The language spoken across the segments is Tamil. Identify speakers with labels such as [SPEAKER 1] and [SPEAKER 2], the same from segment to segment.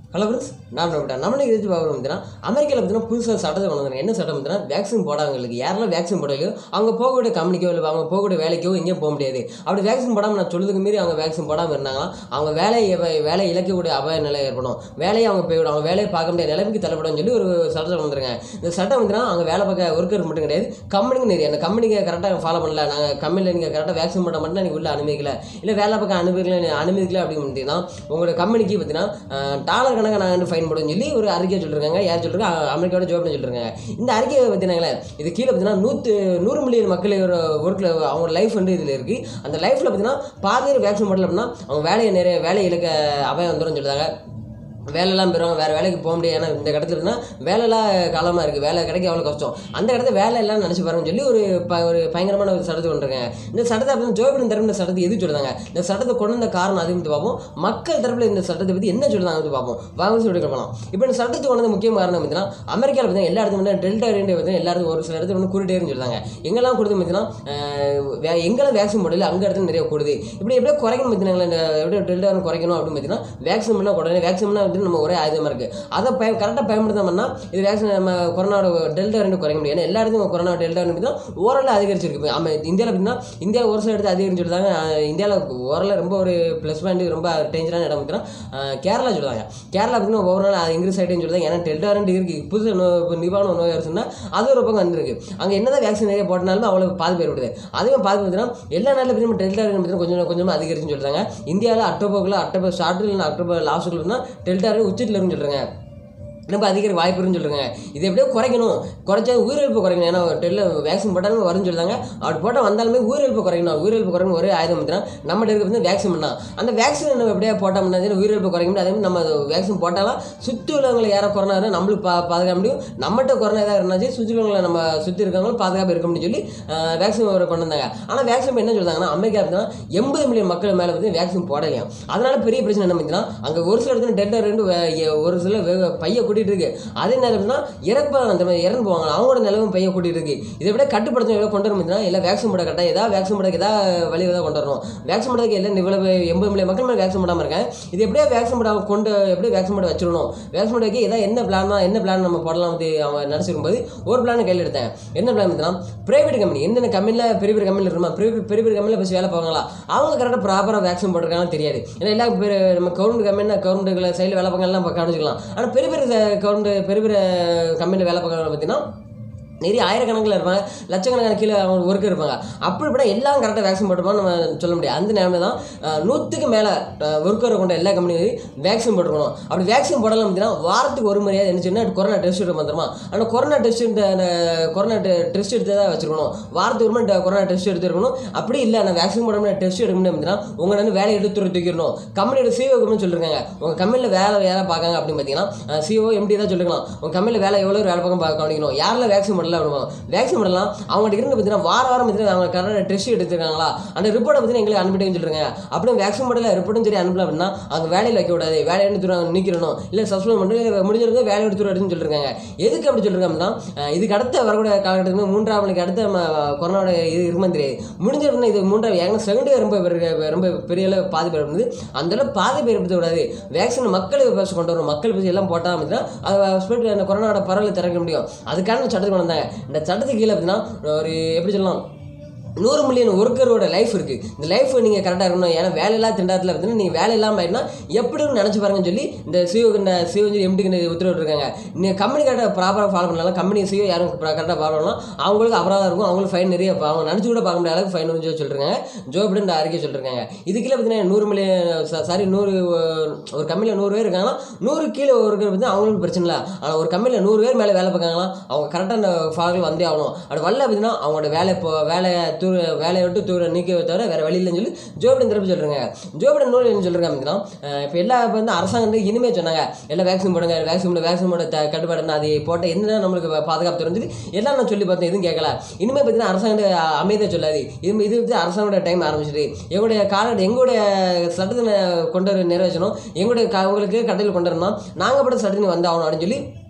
[SPEAKER 1] ஹலோ ஃப்ரெண்ட்ஸ் நான் விட்டேன் நம்ம எதிர்த்து பார்க்குறோம் பார்த்தீங்கன்னா அமெரிக்காவில் பார்த்தீங்கன்னா புதுசாக சட்டத்தை கொண்டு வந்தாங்க என்ன சட்டம் பார்த்தீங்கன்னா வேக்சின் போடாதவங்களுக்கு யாரெல்லாம் வேக்சின் போடலையோ அவங்க போகக்கூடிய கம்பெனிக்கோ இல்லை அவங்க போகக்கூடிய வேலைக்கோ எங்கேயும் போக முடியாது அப்படி வேக்சின் போடாமல் நான் சொல்லுறதுக்கு மீறி அவங்க வேக்சின் போடாமல் இருந்தாங்கன்னா அவங்க வேலையை வேலை இழக்கக்கூடிய அபாய நிலை ஏற்படும் வேலையை அவங்க போய்விடும் அவங்க வேலையை பார்க்க முடியாத நிலைமைக்கு தள்ளப்படும் சொல்லி ஒரு சட்டத்தை கொண்டு வந்துருங்க இந்த சட்டம் வந்துன்னா அவங்க வேலை பார்க்க ஒர்க்கர் மட்டும் கிடையாது கம்பெனிக்கு நிறைய அந்த கம்பெனிக்கு கரெக்டாக ஃபாலோ பண்ணல நாங்கள் கம்பெனியில் நீங்கள் கரெக்டாக வேக்சின் போட மட்டும் நீங்கள் உள்ள அனுமதிக்கல இல்லை வேலை பார்க்க அனுமதிக்கல அனுமதிக்கல அப்படின்னு பார்த்தீங்கன்னா உங்களோட கம்பெனிக்கு பார்த்தீங்கன்னா டாலர் கணக்காக நாங்கள் வந்து ஃபைன் போடுவோம்னு சொல்லி ஒரு அறிக்கை சொல்லிருக்காங்க யார் சொல்லிருக்காங்க அமெரிக்காவோட ஜோப்னு சொல்லிருக்காங்க இந்த அறிக்கையை பார்த்தீங்களே இது கீழே பார்த்தீங்கன்னா நூற்று நூறு மில்லியன் மக்கள் ஒரு ஒர்க்கில் அவங்க லைஃப் வந்து இதில் இருக்குது அந்த லைஃப்பில் பார்த்தீங்கன்னா பாதி வேக்சின் போடல அப்படின்னா அவங்க வேலையை நிறைய வேலை இழக்க அபாயம் வந்துடும் சொல்லிட்டாங்க வேலையெல்லாம் பெறும் வேறு வேலைக்கு போக முடியாது ஏன்னா இந்த இடத்துல இருந்தால் வேலையெல்லாம் காலமாக இருக்குது வேலை கிடைக்க அவ்வளோ கஷ்டம் அந்த இடத்துல வேலை எல்லாம் நினச்சி பாருங்கன்னு சொல்லி ஒரு ப ஒரு பயங்கரமான ஒரு சட்டத்தை கொண்டு இருக்காங்க இந்த சட்டத்தை அப்படின்னு ஜோ பிடன் தரப்பு இந்த சட்டத்தை எது சொல்லுறாங்க இந்த சட்டத்தை கொண்டு வந்த காரணம் அது வந்து பார்ப்போம் மக்கள் தரப்பில் இந்த சட்டத்தை பற்றி என்ன சொல்லுறாங்க வந்து பார்ப்போம் வாங்க சொல்லி போகலாம் இப்போ இந்த சட்டத்தை கொண்டு வந்த முக்கிய காரணம் பார்த்தீங்கன்னா அமெரிக்காவில் பார்த்தீங்கன்னா எல்லா இடத்துல டெல்டா ரேண்டு பார்த்தீங்கன்னா எல்லா இடத்துல ஒரு சில இடத்துல வந்து குருடேன்னு சொல்லுறாங்க எங்கெல்லாம் கொடுத்து பார்த்தீங்கன்னா எங்கெல்லாம் வேக்சின் போடல அங்கே இடத்துல நிறைய கொடுது இப்படி எப்படியோ குறைக்கணும் பார்த்தீங்கன்னா இந்த எப்படி டெல்டா குறைக்கணும் அப்படின்னு பார்த்தீங்கன்னா வேக்சின் பண்ணால் உடனே வேக்சின் பண்ணால் வந்து நம்ம ஒரே ஆயுதமாக இருக்குது அதை பய கரெக்டாக பயன்படுத்தாமன்னா இது வேக்சின் நம்ம கொரோனாவோட டெல்டா ரெண்டு குறைக்க முடியும் ஏன்னா எல்லா இடத்துக்கும் கொரோனா டெல்டா ரெண்டு தான் ஓரளவு அதிகரிச்சிருக்கு இப்போ நம்ம இந்தியாவில் பார்த்தீங்கன்னா இந்தியாவில் ஒரு சில இடத்துல அதிகரிச்சு சொல்லுறாங்க இந்தியாவில் ஓரளவு ரொம்ப ஒரு ப்ளஸ் பாயிண்ட் ரொம்ப டேஞ்சரான இடம் பார்த்தீங்கன்னா கேரளா சொல்லுவாங்க கேரளா பார்த்தீங்கன்னா ஒவ்வொரு நாள் இங்கிலீஷ் ஆகிட்டேன்னு சொல்லுவாங்க ஏன்னா டெல்டா ரெண்டு இருக்கு புதுசு நோ இப்போ நிவாரண நோய் வருஷம்னா அது ஒரு பக்கம் வந்துருக்கு அங்கே என்னதான் வேக்சின் நிறைய போட்டனாலும் அவ்வளோ பாதிப்பு ஏற்படுது அதுவே பாதிப்பு பார்த்தீங்கன்னா எல்லா நாட்டில் பார்த்தீங்கன்னா டெல்டா ரெண்டு பார்த்தீங்கன்னா கொஞ்சம் கொஞ்சமாக அதிகரிச்சுன்னு சொல்கிறாங்க இந்தியாவில் அக்டோபருக்குள்ள அக்டோபர் ஸ்டார்டில் இல்லை அக்டோபர் லாஸ்ட்டுக்குள்ள தான் டெல்டா ரெண்டு உச்சத்தில் இருக்குன்னு சொல்கிறாங்க ரொம்ப அதிகரிக்க வாய்ப்பு இருக்குன்னு சொல்கிறாங்க இது எப்படியோ குறைக்கணும் குறைச்சா உயிரிழப்பு குறைக்கணும் ஏன்னா டெல்ல வேக்சின் போட்டாலும் வரும்னு சொல்லுறாங்க அப்படி போட்டால் வந்தாலுமே உயிரிழப்பு குறைக்கணும் உயிரிழப்பு குறைக்கணும் ஒரே ஆயுதம் பார்த்தீங்கன்னா நம்ம இருக்க வந்து வேக்சின் பண்ணலாம் அந்த வேக்சின் நம்ம எப்படியா போட்டோம்னா உயிரிழப்பு குறைக்க முடியும் அதே மாதிரி நம்ம வேக்சின் போட்டாலும் சுற்றி உள்ளவங்களை யாரோ கொரோனா இருந்தால் நம்மளுக்கு பா பாதுகாக்க முடியும் நம்மகிட்ட கொரோனா ஏதாவது இருந்தாச்சு சுற்றி உள்ளவங்களை நம்ம சுற்றி இருக்கவங்களும் பாதுகாப்பு இருக்க முடியும்னு சொல்லி வேக்சின் ஒரு கொண்டு வந்தாங்க ஆனால் வேக்சின் என்ன சொல்றாங்கன்னா அமெரிக்கா பார்த்தீங்கன்னா எண்பது மில்லியன் மக்கள் மேலே வந்து வேக்சின் போடலையும் அதனால பெரிய பிரச்சனை என்ன பார்த்தீங்கன்னா அங்கே ஒரு சில இடத்துல டெல்டா ரெண்டு ஒரு சில பைய கூட்டிட்டு இருக்கு அதே நேரம்னா இறப்ப அந்த மாதிரி இறந்து போவாங்க அவங்களோட நிலவும் பைய கூட்டிட்டு இருக்கு இதை விட கட்டுப்படுத்த எவ்வளோ கொண்டு வரணும் இல்லை வேக்சின் போட கரெக்டாக ஏதாவது வேக்சின் போட ஏதாவது வழி ஏதாவது கொண்டு வரணும் வேக்சின் போடக்கு எல்லாம் இவ்வளவு எண்பது மில்லியன் மக்கள் மேலே வேக்சின் போடாமல் இருக்கேன் இது எப்படியா வேக்சின் போட கொண்டு எப்படி வேக்சின் போட வச்சிடணும் வேக்சின் போட வைக்க ஏதாவது என்ன பிளான் என்ன பிளான் நம்ம போடலாம் வந்து அவங்க நினச்சிருக்கும்போது ஒரு பிளான் கையில் எடுத்தேன் என்ன பிளான் பார்த்தீங்கன்னா பிரைவேட் கம்பெனி என்னென்ன கம்பெனியில் பெரிய பெரிய கம்பெனியில் இருக்குமா பெரிய பெரிய பெரிய கம்பெனியில் போய் வேலை போவாங்களா அவங்க கரெக்டாக ப்ராப்பராக வேக்சின் போட்டிருக்காங்கன்னு தெரியாது ஏன்னா எல்லா பேர் நம்ம கவர்மெண்ட் கம்பெனி கவர்மெண்ட் சைடில் வேலை பார்க்கலாம் கவனிச்சிக்கலாம் ஆனால் பெரிய பெரிய கவர்மெண்ட் பெரிய பெரிய கம்பெனியில் வேலை பார்க்குறவங்க பார்த்தீங்கன்னா நிறைய ஆயிரக்கணக்கில் இருப்பாங்க லட்சக்கணக்கான கீழே அவங்க ஒர்க்கர் இருப்பாங்க அப்படி இப்படி எல்லாம் கரெக்டாக வேக்சின் போட்டுருப்பாங்க நம்ம சொல்ல முடியாது அந்த நேரம் தான் நூற்றுக்கு மேலே ஒர்க்கரை கொண்ட எல்லா கம்பெனியும் வேக்சின் போட்டுருக்கணும் அப்படி வேக்சின் போடலாம் அப்படின்னா வாரத்துக்கு ஒரு முறையாவது என்ன சொன்னால் கொரோனா டெஸ்ட் எடுக்க வந்துருமா ஆனால் கொரோனா டெஸ்ட் அந்த கொரோனா டெஸ்ட் எடுத்து தான் வச்சிருக்கணும் வாரத்துக்கு ஒரு மணி கொரோனா டெஸ்ட் எடுத்துருக்கணும் அப்படி இல்லை நான் வேக்சின் போட முடியாது டெஸ்ட் எடுக்க முடியும் அப்படின்னா உங்களை வந்து வேலை எடுத்து தூக்கிடணும் கம்பெனியோட சிஓ கம்பெனி சொல்லிருக்காங்க உங்கள் கம்பெனியில் வேலை வேலை பார்க்காங்க அப்படின்னு பார்த்தீங்கன்னா சிஓ எம்டி தான் சொல்லிக்கலாம் உங்கள் கம்பெனியில் வேலை எவ்வளோ வேலை பார்க்க கவனிக்கணும் யாரெல்லாம் வேக்சின் போடல பண்ணல விடுவாங்க வேக்சின் பண்ணலாம் அவங்கள்ட்ட இருந்து பார்த்தீங்கன்னா வார வாரம் பார்த்தீங்கன்னா அவங்க கரெக்டாக டெஸ்ட் எடுத்துருக்காங்களா அந்த ரிப்போர்ட்டை பார்த்தீங்கன்னா எங்களுக்கு அனுப்பிட்டேன்னு சொல்லுங்க அப்படியே வேக்சின் போடல ரிப்போர்ட்டும் சரி அனுப்பல அப்படின்னா அவங்க வேலையில் வைக்க விடாது வேலையை எடுத்து நீக்கிறணும் இல்லை சஸ்பெண்ட் பண்ணி முடிஞ்சிருந்தா வேலை எடுத்து எடுத்துன்னு சொல்லிருக்காங்க எதுக்கு அப்படி சொல்லிருக்காங்கன்னா இதுக்கு அடுத்த வரக்கூடிய காலகட்டத்தில் மூன்றாம் மணிக்கு அடுத்த கொரோனாவோட இது இருக்குமா தெரியாது முடிஞ்சிருந்தா இது மூன்றாவது ஏன்னா செகண்ட் ரொம்ப ரொம்ப பெரிய அளவு பாதிப்பு ஏற்படுது அந்த அளவு பாதிப்பு ஏற்படுத்த விடாது வேக்சின் மக்களுக்கு பேச கொண்டு வரும் மக்கள் பேசி எல்லாம் போட்டால் அப்படின்னா அதை அந்த கொரோனாவோட பரவலை திறக்க முடியும் அதுக்கான சட்டத்துக்கு கொண்டு வந்தாங்க இந்த சட்டத்துக்கு கீழே அப்படின்னா ஒரு எப்படி சொல்லலாம் நூறு மில்லியன் ஒர்க்கரோட லைஃப் இருக்குது இந்த லைஃப் நீங்கள் கரெக்டாக இருக்கணும் ஏன்னா வேலையில்லா திண்டாட்டத்தில் பார்த்தீங்கன்னா நீங்கள் வேலை இல்லாமல் ஆயிடுனா எப்படின்னு நினச்சி பாருங்கன்னு சொல்லி இந்த சிஓ இந்த சிஓ எம்டிக்கு உத்தரவு இருக்காங்க நீங்கள் கம்பெனி கரெக்டாக ப்ராப்பராக ஃபாலோ பண்ணலாம் கம்பெனி சிஓ யாரும் கரெக்டாக ஃபாலோ பண்ணலாம் அவங்களுக்கு அபராதம் இருக்கும் அவங்களுக்கு ஃபைன் நிறைய அவங்க நினச்சி கூட பார்க்க முடியாத அளவுக்கு ஃபைன் வந்து சொல்லிருக்காங்க ஜோ பிடன் அறிக்கை சொல்லிருக்காங்க இதுக்குள்ள பார்த்தீங்கன்னா நூறு மில்லியன் சாரி நூறு ஒரு கம்பெனியில் நூறு பேர் இருக்காங்கன்னா நூறு கீழே ஒரு வந்து அவங்களுக்கு பிரச்சனை இல்லை ஆனால் ஒரு கம்பெனியில் நூறு பேர் மேலே வேலை பார்க்காங்களா அவங்க கரெக்டாக அந்த ஃபாலோ வந்தே ஆகணும் அப்படி வரல பார்த்தீங்கன்னா அவங்களோட வேலை இப்போ வேலையை தூர வேலையை விட்டு தூர நீக்க தவிர வேறு வழி இல்லைன்னு சொல்லி ஜோபிடன் தரப்பு சொல்கிறாங்க ஜோபிடன் நூல் என்ன சொல்கிறாங்க அப்படின்னா இப்போ எல்லா இப்போ வந்து அரசாங்கம் வந்து இனிமேல் சொன்னாங்க எல்லாம் வேக்சின் போடுங்க வேக்சின் போட வேக்சின் போட கட்டுப்பாடு அது போட்ட என்ன நம்மளுக்கு பாதுகாப்பு தெரிஞ்சது எல்லாம் நான் சொல்லி பார்த்தேன் எதுவும் கேட்கல இனிமேல் பார்த்தீங்கன்னா அரசாங்கம் அமைதியாக சொல்லாது இது இது வந்து அரசாங்கோட டைம் ஆரம்பிச்சிது எங்களுடைய கால எங்களுடைய சட்டத்தை கொண்டு வர நிறைவேற்றணும் எங்களுடைய உங்களுக்கு கடையில் கொண்டு வரணும் நாங்கள் பட்ட சட்டத்தை வந்தாகணும் அப்படின்னு சொல்லி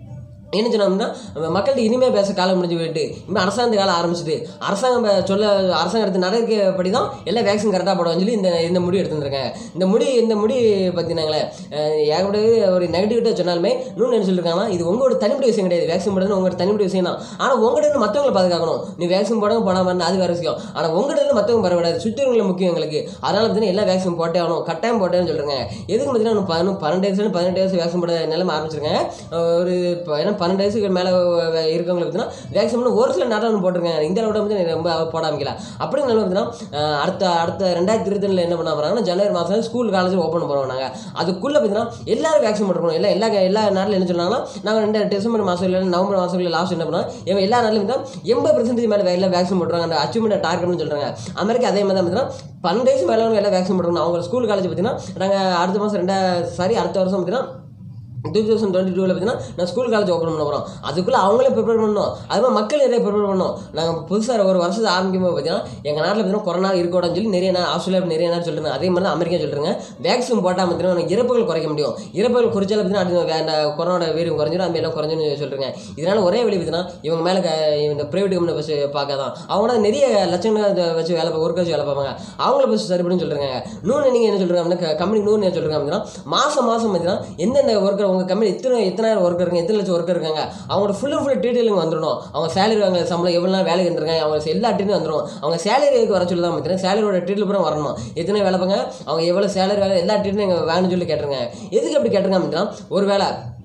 [SPEAKER 1] என்ன சொன்னோம்னா மக்கள்கிட்ட இனிமேல் பேச காலம் முடிஞ்சு போயிட்டு இப்போ அரசாங்க காலம் ஆரம்பிச்சுது அரசாங்கம் ப- சொல்ல அரசாங்கம் எடுத்த நடவடிக்கைப்படி தான் எல்லா வேக்சின் கரெக்டாக போடுவான்னு சொல்லி இந்த இந்த முடி எடுத்துருக்காங்க இந்த முடி இந்த முடி பார்த்தீங்கன்னாங்களே ஏகப்பட்டது ஒரு நெகட்டிவிட்டாக சொன்னாலுமே இன்னொன்று என்ன சொல்லியிருக்காங்கன்னா இது உங்களோட தனிப்பட்ட விஷயம் கிடையாது வேக்சின் போடுறது உங்களோட தனிப்பட்ட விஷயம் தான் ஆனால் உங்கள்கிட்ட இருந்து மற்றவங்களை பாதுகாக்கணும் நீ வேக்சின் போடாமல் போடாமல் அது வேறு விஷயம் ஆனால் உங்கள்கிட்ட இருந்து மற்றவங்க பரவாயில்ல சுற்றுவங்களை முக்கியம் எங்களுக்கு அதனால பார்த்தீங்கன்னா எல்லா வேக்சின் போட்டே ஆகணும் கட்டாயம் போட்டேன்னு சொல்கிறாங்க எதுக்கு பார்த்தீங்கன்னா இன்னும் பதினொன்று பன்னெண்டு வயசு பதினெட்டு வயசு வேக்சின் போட நிலைமை ஆரம்பிச்சிருக்காங்க ஒரு இப்போ ஏன்னா பன்னெண்டு வயசுக்கு மேலே இருக்கவங்களுக்கு பார்த்தீங்கன்னா வேக்சின் பண்ண ஒரு சில நாட்டில் ஒன்று போட்டிருக்காங்க இந்தியாவில் விட வந்து ரொம்ப போடாமிக்கல அப்படி நிலைமை பார்த்தீங்கன்னா அஹ் அடுத்த அடுத்த ரெண்டாயிரத்தி இருபத்தி என்ன பண்ண போகிறாங்கன்னா ஜனவரி மாதம் ஸ்கூல் காலேஜ் ஓப்பன் பண்ணுவோம் நாங்கள் அதுக்குள்ளே பார்த்தீங்கன்னா எல்லாரும் வேக்சின் போட்டுருக்கணும் எல்லா எல்லா எல்லா நாட்டில் என்ன சொன்னாங்கன்னா நாங்கள் ரெண்டு டிசம்பர் மாதம் இல்லை நவம்பர் மாதம் இல்லை லாஸ்ட் என்ன பண்ணோம் இவங்க எல்லா நாட்டிலும் தான் எண்பது பெர்சன்டேஜ் மேலே எல்லாம் வேக்சின் போட்டுருவாங்க அந்த அச்சீவ்மெண்ட் டார்கெட்னு சொல்கிறாங்க அமெரிக்கா அதே மாதிரி தான் பார்த்தீங்கன்னா பன்னெண்டு வயசு மேலே எல்லாம் வேக்சின் போட்டுருக்கணும் அவங்க ஸ்கூல் காலேஜ் பார்த்தீங்கன்னா நாங்கள் அடுத்த மாதம் ரெண்டா சாரி அடுத்த வருஷம் பார்த்தீங்கன்னா டூ தௌசண்ட் டுவெண்ட்டி டூவில் பார்த்தீங்கன்னா நான் ஸ்கூல் காலேஜ் ஓப்பன் பண்ண போகிறோம் அதுக்குள்ளே அவங்களே ப்ரிப்பேர் பண்ணணும் அது மாதிரி மக்கள் நிறைய ப்ரிப்பேர் பண்ணணும் நாங்கள் புதுசாக ஒரு வருஷத்தை ஆரம்பிக்கும் போது பார்த்தீங்கன்னா எங்கள் நாட்டில் பார்த்தீங்கன்னா கொரோனா இருக்கக்கூடாதுன்னு சொல்லி நிறைய நாள் ஆஸ்திரேலியா நிறைய நாள் சொல்லிருங்க அதே மாதிரி தான் அமெரிக்கா சொல்லிருங்க வேக்சின் போட்டால் பார்த்தீங்கன்னா உனக்கு இறப்புகள் குறைக்க முடியும் இறப்புகள் குறைச்சாலும் பார்த்தீங்கன்னா அது வேண்ட கொரோனா வீரியம் குறைஞ்சிடும் அது எல்லாம் குறைஞ்சுன்னு சொல்லிருங்க இதனால ஒரே வழி பார்த்தீங்கன்னா இவங்க மேலே இந்த ப்ரைவேட் கம்பெனி வச்சு பார்க்க தான் அவங்க நிறைய லட்சங்கள் அதை வச்சு வேலை ஒர்க் வச்சு வேலை பார்ப்பாங்க அவங்கள பஸ் சரி பண்ணி சொல்கிறாங்க இன்னொன்று நீங்கள் என்ன சொல்கிறாங்க அப்படின்னா கம்பெனி இன்னொன்று என்ன சொல்கிறாங்க அப்படின்னா மாதம் மாதம் பார்த்தீங்கன்னா எந்தெந்த ஒர்க்கர் உங்கள் கம்பெனி எத்தனை எத்தனாயிரம் ஒர்க்கர் இருக்காங்க எத்தனை லட்சம் ஒர்க்கர் இருக்காங்க அவங்களோட ஃபுல் அண்ட் ஃபுல் டீட்டெயிலுங்க வந்துடணும் அவங்க சேலரி வாங்க சம்பளம் எவ்வளோ நாள் வேலைக்கு இருந்திருக்காங்க அவங்க எல்லா டீட்டெயிலும் வந்துடும் அவங்க சேலரிக்கு வர சொல்லி தான் பார்த்தீங்கன்னா சேலரியோட டீட்டெயில் பூரா வரணும் எத்தனை வேலை பாங்க அவங்க எவ்வளோ சேலரி வேலை எல்லா டீட்டெயிலும் எங்கள் வேணும்னு சொல்லி கேட்டிருங்க எதுக்கு அப்படி கேட்டிருக்காங்க அப்படின்னா ஒரு வேலை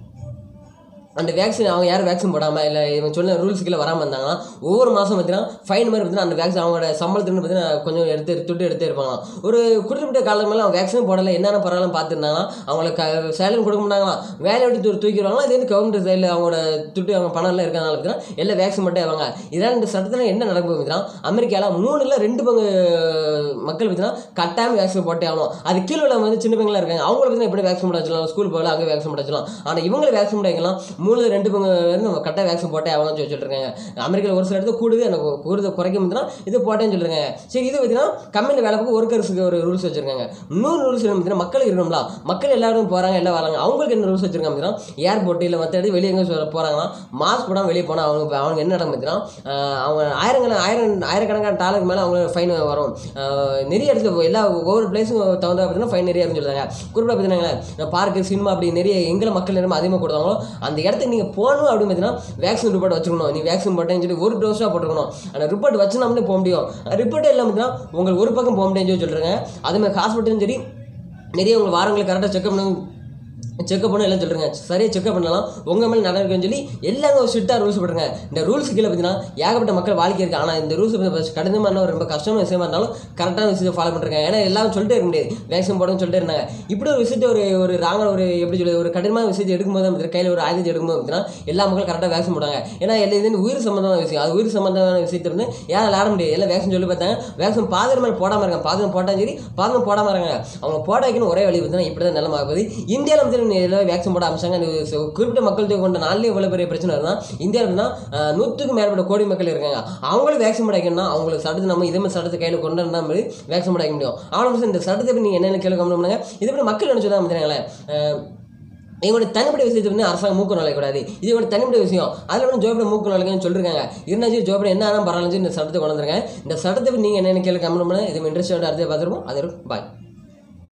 [SPEAKER 1] அந்த வேக்சின் அவங்க யாரும் வேக்சின் போடாமல் இல்லை இவங்க சொன்ன ரூல்ஸுக்குள்ள வராமல் இருந்தாங்கன்னா ஒவ்வொரு மாதம் பார்த்தீங்கன்னா ஃபைன் மாதிரி பார்த்தீங்கன்னா அந்த வேக்சின் அவங்களோட சம்பளத்துக்கு பார்த்தீங்கன்னா கொஞ்சம் எடுத்து துட்டு எடுத்து இருப்பாங்களாம் ஒரு குறிப்பிட்ட காலம் மேலே அவங்க வேக்சின் போடலை என்னென்ன பரவாயில்ல பார்த்துருந்தாங்கன்னா அவங்களுக்கு சேலரி கொடுக்க மாட்டாங்களாம் வேலையை விட்டு தூக்கி தூக்கிடுவாங்களா இது வந்து கவர்மெண்ட் சைடில் அவங்களோட துட்டு அவங்க பணம் எல்லாம் இருக்கிறதுனால பார்த்தீங்கன்னா எல்லாம் வேக்சின் மட்டும் ஆவாங்க இதனால் இந்த சட்டத்தில் என்ன நடக்கும் பார்த்தீங்கன்னா அமெரிக்காவில் மூணுல ரெண்டு பங்கு மக்கள் பார்த்தீங்கன்னா கட்டாயம் வேக்சின் போட்டே ஆகணும் அது கீழே உள்ள வந்து சின்ன பங்களா இருக்காங்க அவங்களுக்கு பார்த்தீங்கன்னா எப்படி வேக்சின் போட வச்சலாம் ஸ்கூல் போகல அங்கே வேக்சின் போட வச்சலாம் ஆனால் இவங்களை வேக்சின் போட வைக்கலாம் மூணுல ரெண்டு பங்கு வந்து நம்ம கரெக்டாக வேக்சின் போட்டே ஆகணும்னு சொல்லி சொல்லிருக்காங்க அமெரிக்காவில் ஒரு சில இடத்துல கூடுது எனக்கு கூடுதல் குறைக்க முடியுதுன்னா இது போட்டேன்னு சொல்லிருக்காங்க சரி இது பார்த்தீங்கன்னா கம்பெனி வேலை பார்க்க ஒர்க்கர்ஸுக்கு ஒரு ரூல்ஸ் வச்சிருக்காங்க இன்னொரு ரூல்ஸ் என்ன பார்த்தீங்கன்னா மக்கள் இருக்கணும்ல மக்கள் எல்லாரும் போகிறாங்க எல்லாம் வராங்க அவங்களுக்கு என்ன ரூல்ஸ் வச்சிருக்காங்க பார்த்தீங்கன்னா ஏர்போர்ட் இல்லை மற்ற இடத்துல வெளியே எங்கே போகிறாங்கன்னா மாஸ்க் போடாமல் வெளியே போனால் அவங்க அவங்க என்ன நடக்கும் பார்த்தீங்கன்னா ஆஹ் அவங்க ஆயிரக்கண ஆயிரம் ஆயிரக்கணக்கான டாலருக்கு மேலே அவங்க ஃபைன் வரும் ஆஹ் நிறைய இடத்துல இப்போ எல்லா ஒவ்வொரு பிளேஸும் தகுந்த பார்த்தீங்கன்னா ஃபைன் நிறைய இருக்குன்னு சொல்லுவாங்க குறிப்பாக பார்த்தீங்கன்னா பார்க்கு சினிமா அப்படி நிறைய எங்களை மக்கள் நேரம் அதிகமாக கொடுத்தாங்களோ அந்த இடத்துக்கு நீங்கள் போகணும் அப்படின்னு பார்த்தீங்கன்னா வேக்சின் ரிப்போர்ட் வச்சுக்கணும் நீ வேக்சின் போட்டேன்னு சொல்லி ஒரு டோஸாக போட்டுருக்கணும் அந்த ரிப்போர்ட் வச்சு நம்மளே போக முடியும் ரிப்போர்ட்டே இல்லாமல் பார்த்தீங்கன்னா உங்களுக்கு ஒரு பக்கம் போக முடியும்னு சொல்லி சொல்கிறாங்க அதுமாதிரி ஹாஸ்பிட்டலும் சரி நிறைய உங்கள் வாரங்களுக்கு கரெக்டாக செக்அப் பண்ணி செக்அப் பண்ண எல்லாம் சொல்கிறேங்க சரியாக செக்அப் பண்ணலாம் உங்கள் மேலே நடக்குன்னு சொல்லி எல்லாமே ஒரு ஸ்ட்ரிக்டாக ரூல்ஸ் போடுங்க இந்த ரூல்ஸ் கீழே பார்த்தீங்கன்னா ஏகப்பட்ட மக்கள் வாழ்க்கை இருக்குது ஆனால் இந்த ரூல்ஸ் கடினமான ஒரு ரொம்ப கஷ்டமான விஷயமா இருந்தாலும் கரெக்டான விஷயத்தை ஃபாலோ பண்ணுறாங்க ஏன்னா எல்லாரும் சொல்லிட்டே இருக்க முடியாது வேக்சின் போடணும்னு சொல்லிட்டே இருந்தாங்க இப்படி ஒரு விஷயத்தை ஒரு ஒரு ராங்க ஒரு எப்படி சொல்லுது ஒரு கடினமான விஷயத்தை எடுக்கும்போது பார்த்தீங்கன்னா கையில் ஒரு ஆயுதத்தை எடுக்கும்போது பார்த்தீங்கன்னா எல்லா மக்களும் கரெக்டாக வேக்சின் போட்டாங்க ஏன்னா எல்லா இது வந்து உயிர் சம்மந்தமான விஷயம் அது உயிர் சம்மந்தமான விஷயத்தை வந்து யாரும் விளாட முடியாது எல்லாம் வேக்சின் சொல்லி பார்த்தாங்க வேக்சின் பாதுகாப்பு மேலே போடாமல் இருக்காங்க பாதுகாப்பு போட்டாலும் சரி பாதுகாப்பு போடாமல் இருக்காங்க அவங்க போட வைக்கணும் ஒரே வழி பார்த்தீங்கன்னா இப்படி தான் நிலமாக போகுது இந்தியாவில் வந்து எல்லாரும் வேக்சின் போட ஆரம்பிச்சாங்க அந்த சு- குறிப்பிட்ட மக்கள் தொகை கொண்ட நாளிலே இவ்வளோ பெரிய பிரச்சனை இருந்தால் இந்தியாவில் தான் நூற்றுக்கு மேற்பட்ட கோடி மக்கள் இருக்காங்க அவங்களும் வேக்சின் போட வைக்கணும்னா அவங்களுக்கு சட்டத்தை நம்ம இதே மாதிரி சட்டத்தை கையில் கொண்டு வந்தா மாதிரி வேக்சின் போட வைக்க முடியும் ஆனால் இந்த சட்டத்தை பற்றி நீங்கள் என்னென்ன கேள்வி கம்மி பண்ணுங்க இதை பற்றி மக்கள் என்ன சொல்லுவாங்க பார்த்தீங்களேன் எங்களுடைய தனிப்பட்ட விஷயத்தை வந்து அரசாங்கம் மூக்கு நுழையக்கூடாது இது ஒரு தனிப்பட்ட விஷயம் அதில் வந்து ஜோபிட மூக்கு நுழைக்கன்னு சொல்லிருக்காங்க இருந்தாலும் ஜோபிட என்ன ஆனால் பரவாயில்ல இந்த சட்டத்தை கொண்டு வந்துருங்க இந்த சட்டத்தை பற்றி நீங்கள் என்ன கேள்வி கம்மி பண்ண இது இன்ட்ரெஸ்ட் அடுத்து பார்த்துருப்போம் அது பாய்